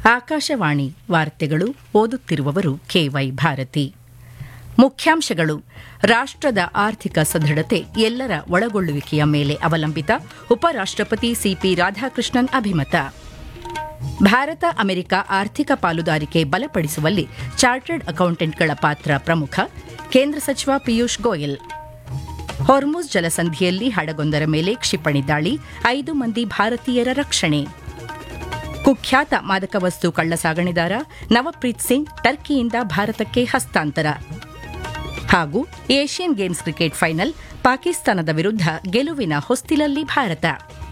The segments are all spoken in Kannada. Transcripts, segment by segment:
ಆಕಾಶವಾಣಿ ವಾರ್ತೆಗಳು ಓದುತ್ತಿರುವವರು ಕೆವೈ ಭಾರತಿ ಮುಖ್ಯಾಂಶಗಳು ರಾಷ್ಟ್ರದ ಆರ್ಥಿಕ ಸದೃಢತೆ ಎಲ್ಲರ ಒಳಗೊಳ್ಳುವಿಕೆಯ ಮೇಲೆ ಅವಲಂಬಿತ ಉಪರಾಷ್ಟ್ರಪತಿ ಸಿಪಿ ರಾಧಾಕೃಷ್ಣನ್ ಅಭಿಮತ ಭಾರತ ಅಮೆರಿಕ ಆರ್ಥಿಕ ಪಾಲುದಾರಿಕೆ ಬಲಪಡಿಸುವಲ್ಲಿ ಚಾರ್ಟರ್ಡ್ ಅಕೌಂಟೆಂಟ್ಗಳ ಪಾತ್ರ ಪ್ರಮುಖ ಕೇಂದ್ರ ಸಚಿವ ಪಿಯೂಷ್ ಗೋಯಲ್ ಹೊರ್ಮುಜ್ ಜಲಸಂಧಿಯಲ್ಲಿ ಹಡಗೊಂದರ ಮೇಲೆ ಕ್ಷಿಪಣಿ ದಾಳಿ ಐದು ಮಂದಿ ಭಾರತೀಯರ ರಕ್ಷಣೆ ಕುಖ್ಯಾತ ಮಾದಕ ವಸ್ತು ಕಳ್ಳಸಾಗಣೆದಾರ ನವಪ್ರೀತ್ ಸಿಂಗ್ ಟರ್ಕಿಯಿಂದ ಭಾರತಕ್ಕೆ ಹಸ್ತಾಂತರ ಹಾಗೂ ಏಷ್ಯನ್ ಗೇಮ್ಸ್ ಕ್ರಿಕೆಟ್ ಫೈನಲ್ ಪಾಕಿಸ್ತಾನದ ವಿರುದ್ಧ ಗೆಲುವಿನ ಹೊಸ್ತಿಲಲ್ಲಿ ಭಾರತ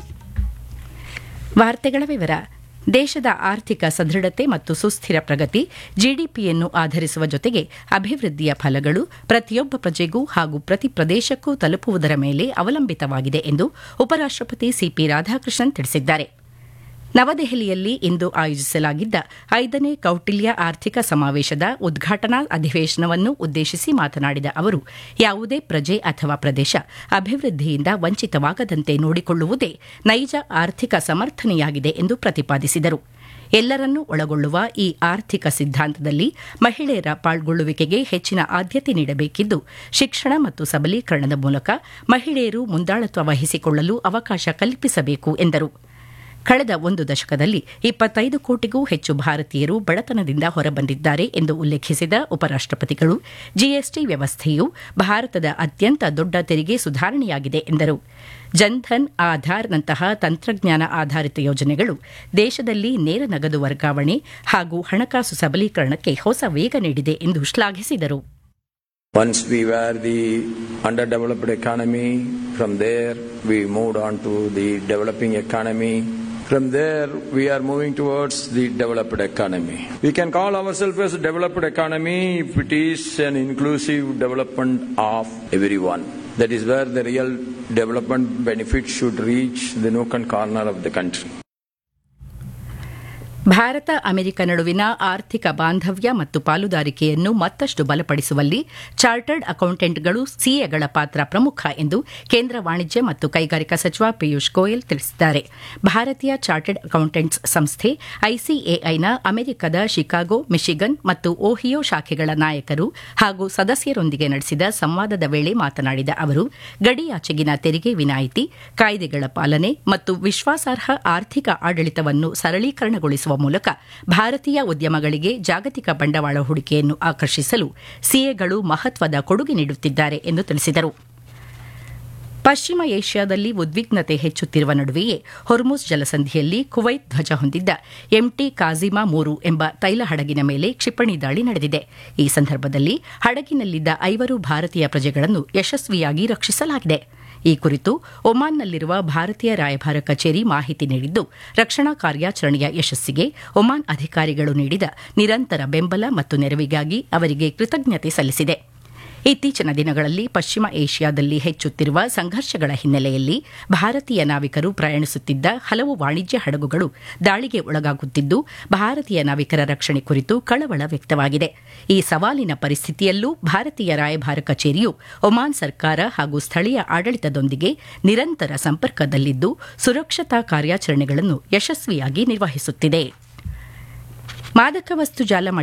ವಾರ್ತೆಗಳ ವಿವರ ದೇಶದ ಆರ್ಥಿಕ ಸದೃಢತೆ ಮತ್ತು ಸುಸ್ಥಿರ ಪ್ರಗತಿ ಜಿಡಿಪಿಯನ್ನು ಆಧರಿಸುವ ಜೊತೆಗೆ ಅಭಿವೃದ್ಧಿಯ ಫಲಗಳು ಪ್ರತಿಯೊಬ್ಬ ಪ್ರಜೆಗೂ ಹಾಗೂ ಪ್ರತಿ ಪ್ರದೇಶಕ್ಕೂ ತಲುಪುವುದರ ಮೇಲೆ ಅವಲಂಬಿತವಾಗಿದೆ ಎಂದು ಉಪರಾಷ್ಟ್ರಪತಿ ಸಿಪಿ ರಾಧಾಕೃಷ್ಣನ್ ತಿಳಿಸಿದ್ದಾರೆ ನವದೆಹಲಿಯಲ್ಲಿ ಇಂದು ಆಯೋಜಿಸಲಾಗಿದ್ದ ಐದನೇ ಕೌಟಿಲ್ಯ ಆರ್ಥಿಕ ಸಮಾವೇಶದ ಉದ್ಘಾಟನಾ ಅಧಿವೇಶನವನ್ನು ಉದ್ದೇಶಿಸಿ ಮಾತನಾಡಿದ ಅವರು ಯಾವುದೇ ಪ್ರಜೆ ಅಥವಾ ಪ್ರದೇಶ ಅಭಿವೃದ್ಧಿಯಿಂದ ವಂಚಿತವಾಗದಂತೆ ನೋಡಿಕೊಳ್ಳುವುದೇ ನೈಜ ಆರ್ಥಿಕ ಸಮರ್ಥನೆಯಾಗಿದೆ ಎಂದು ಪ್ರತಿಪಾದಿಸಿದರು ಎಲ್ಲರನ್ನೂ ಒಳಗೊಳ್ಳುವ ಈ ಆರ್ಥಿಕ ಸಿದ್ಧಾಂತದಲ್ಲಿ ಮಹಿಳೆಯರ ಪಾಲ್ಗೊಳ್ಳುವಿಕೆಗೆ ಹೆಚ್ಚಿನ ಆದ್ಯತೆ ನೀಡಬೇಕಿದ್ದು ಶಿಕ್ಷಣ ಮತ್ತು ಸಬಲೀಕರಣದ ಮೂಲಕ ಮಹಿಳೆಯರು ಮುಂದಾಳತ್ವ ವಹಿಸಿಕೊಳ್ಳಲು ಅವಕಾಶ ಕಲ್ಪಿಸಬೇಕು ಎಂದರು ಕಳೆದ ಒಂದು ದಶಕದಲ್ಲಿ ಇಪ್ಪತ್ತೈದು ಕೋಟಿಗೂ ಹೆಚ್ಚು ಭಾರತೀಯರು ಬಡತನದಿಂದ ಹೊರಬಂದಿದ್ದಾರೆ ಎಂದು ಉಲ್ಲೇಖಿಸಿದ ಉಪರಾಷ್ಟಪತಿಗಳು ಜಿಎಸ್ಟಿ ವ್ಯವಸ್ಥೆಯು ಭಾರತದ ಅತ್ಯಂತ ದೊಡ್ಡ ತೆರಿಗೆ ಸುಧಾರಣೆಯಾಗಿದೆ ಎಂದರು ಜನ್ಧನ್ ಆಧಾರ್ನಂತಹ ತಂತ್ರಜ್ಞಾನ ಆಧಾರಿತ ಯೋಜನೆಗಳು ದೇಶದಲ್ಲಿ ನೇರ ನಗದು ವರ್ಗಾವಣೆ ಹಾಗೂ ಹಣಕಾಸು ಸಬಲೀಕರಣಕ್ಕೆ ಹೊಸ ವೇಗ ನೀಡಿದೆ ಎಂದು ಶ್ಲಾಘಿಸಿದರು Once we were the underdeveloped economy, from there we moved on to the developing economy. From there, we are moving towards the developed economy. We can call ourselves as a developed economy if it is an inclusive development of everyone. That is where the real development benefit should reach the nook and corner of the country. Bharat America ನಡುವಿನ ಆರ್ಥಿಕ ಬಾಂಧವ್ಯ ಮತ್ತು ಪಾಲುದಾರಿಕೆಯನ್ನು ಮತ್ತಷ್ಟು ಬಲಪಡಿಸುವಲ್ಲಿ ಚಾರ್ಟರ್ಡ್ ಅಕೌಂಟೆಂಟ್ಗಳು ಸಿಎಗಳ ಪಾತ್ರ ಪ್ರಮುಖ ಎಂದು ಕೇಂದ್ರ ವಾಣಿಜ್ಯ ಮತ್ತು ಕೈಗಾರಿಕಾ ಸಚಿವ ಪಿಯೂಷ್ ಗೋಯಲ್ ತಿಳಿಸಿದ್ದಾರೆ ಭಾರತೀಯ ಚಾರ್ಟರ್ಡ್ ಅಕೌಂಟೆಂಟ್ಸ್ ಸಂಸ್ಥೆ ಐಸಿಎಐನ ಅಮೆರಿಕದ ಶಿಕಾಗೋ ಮಿಶಿಗನ್ ಮತ್ತು ಓಹಿಯೋ ಶಾಖೆಗಳ ನಾಯಕರು ಹಾಗೂ ಸದಸ್ಯರೊಂದಿಗೆ ನಡೆಸಿದ ಸಂವಾದದ ವೇಳೆ ಮಾತನಾಡಿದ ಅವರು ಗಡಿಯಾಚೆಗಿನ ತೆರಿಗೆ ವಿನಾಯಿತಿ ಕಾಯ್ದೆಗಳ ಪಾಲನೆ ಮತ್ತು ವಿಶ್ವಾಸಾರ್ಹ ಆರ್ಥಿಕ ಆಡಳಿತವನ್ನು ಸರಳೀಕರಣಗೊಳಿಸುವ ಮೂಲಕ ಭಾರತೀಯ ಉದ್ಯಮಗಳಿಗೆ ಜಾಗತಿಕ ಬಂಡವಾಳ ಹೂಡಿಕೆಯನ್ನು ಆಕರ್ಷಿಸಲು ಸಿಎಗಳು ಮಹತ್ವದ ಕೊಡುಗೆ ನೀಡುತ್ತಿದ್ದಾರೆ ಎಂದು ತಿಳಿಸಿದರು ಪಶ್ಚಿಮ ಏಷ್ಯಾದಲ್ಲಿ ಉದ್ವಿಗ್ನತೆ ಹೆಚ್ಚುತ್ತಿರುವ ನಡುವೆಯೇ ಹೊರ್ಮುಜ್ ಜಲಸಂಧಿಯಲ್ಲಿ ಕುವೈತ್ ಧ್ವಜ ಹೊಂದಿದ್ದ ಎಂಟಿ ಕಾಜಿಮಾ ಮೂರು ಎಂಬ ತೈಲ ಹಡಗಿನ ಮೇಲೆ ಕ್ಷಿಪಣಿ ದಾಳಿ ನಡೆದಿದೆ ಈ ಸಂದರ್ಭದಲ್ಲಿ ಹಡಗಿನಲ್ಲಿದ್ದ ಐವರು ಭಾರತೀಯ ಪ್ರಜೆಗಳನ್ನು ಯಶಸ್ವಿಯಾಗಿ ರಕ್ಷಿಸಲಾಗಿದೆ ಈ ಕುರಿತು ಒಮಾನ್ನಲ್ಲಿರುವ ಭಾರತೀಯ ರಾಯಭಾರ ಕಚೇರಿ ಮಾಹಿತಿ ನೀಡಿದ್ದು ರಕ್ಷಣಾ ಕಾರ್ಯಾಚರಣೆಯ ಯಶಸ್ಸಿಗೆ ಒಮಾನ್ ಅಧಿಕಾರಿಗಳು ನೀಡಿದ ನಿರಂತರ ಬೆಂಬಲ ಮತ್ತು ನೆರವಿಗಾಗಿ ಅವರಿಗೆ ಕೃತಜ್ಞತೆ ಸಲ್ಲಿಸಿದೆ ಇತ್ತೀಚಿನ ದಿನಗಳಲ್ಲಿ ಪಶ್ಚಿಮ ಏಷ್ಯಾದಲ್ಲಿ ಹೆಚ್ಚುತ್ತಿರುವ ಸಂಘರ್ಷಗಳ ಹಿನ್ನೆಲೆಯಲ್ಲಿ ಭಾರತೀಯ ನಾವಿಕರು ಪ್ರಯಾಣಿಸುತ್ತಿದ್ದ ಹಲವು ವಾಣಿಜ್ಯ ಹಡಗುಗಳು ದಾಳಿಗೆ ಒಳಗಾಗುತ್ತಿದ್ದು ಭಾರತೀಯ ನಾವಿಕರ ರಕ್ಷಣೆ ಕುರಿತು ಕಳವಳ ವ್ಯಕ್ತವಾಗಿದೆ ಈ ಸವಾಲಿನ ಪರಿಸ್ಥಿತಿಯಲ್ಲೂ ಭಾರತೀಯ ರಾಯಭಾರ ಕಚೇರಿಯು ಒಮಾನ್ ಸರ್ಕಾರ ಹಾಗೂ ಸ್ಥಳೀಯ ಆಡಳಿತದೊಂದಿಗೆ ನಿರಂತರ ಸಂಪರ್ಕದಲ್ಲಿದ್ದು ಸುರಕ್ಷತಾ ಕಾರ್ಯಾಚರಣೆಗಳನ್ನು ಯಶಸ್ವಿಯಾಗಿ ನಿರ್ವಹಿಸುತ್ತಿದೆ ಮಾದಕ ವಸ್ತು ಜಾಲ